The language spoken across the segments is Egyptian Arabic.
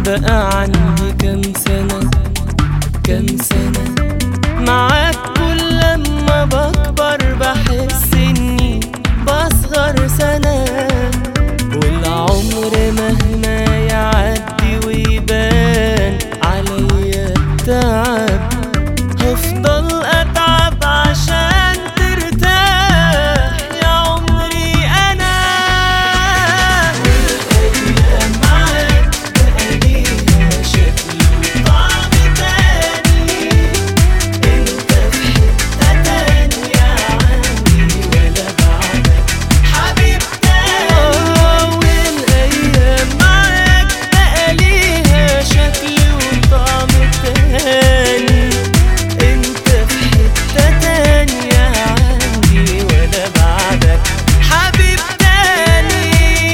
بقى عندي كام سنة كام سنة معاك كل لما بكبر بحس اني بصغر سنة والعمر مهما يعدي ويبان عليا التعب هفضل اتعب عشان ترتاح يا عمري انا والايام معاك بقى ليها شكل وطعم تاني انت في حتة تانية عندي ولا بعدك حبيب تاني والايام معاك بقى ليها شكل وطعم تاني انت في حتة تانية عندي ولا بعدك حبيب تاني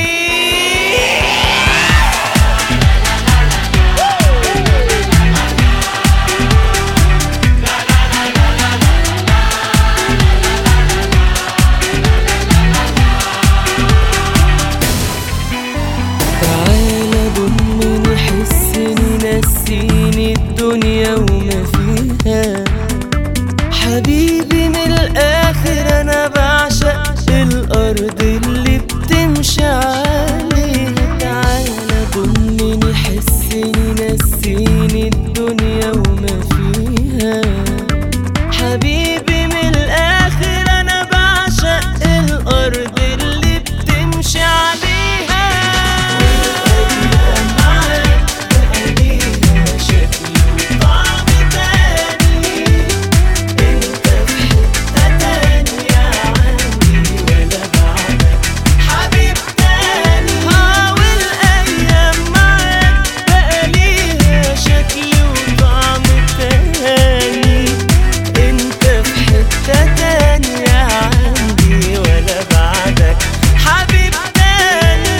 تعالى ضمني حسني نسيني الدنيا وما فيها حبيبي من الاخر انا بعشق الارض اللي بتمشي عليها تعالى ضمني حسني نسيني الدنيا وما فيها حبيبي من الاخر انا بعشق الارض اللي بتمشي عليها والايام معاك بقى ليها شكل وطعم تاني انت في حتة تانية عندي ولا بعدك حبيب تاني ها والايام معاك بقى ليها شكل وطعم تاني انت في حتة تانية عندي ولا بعدك حبيب تاني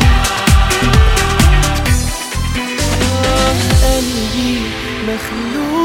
آه قلبي مخلوق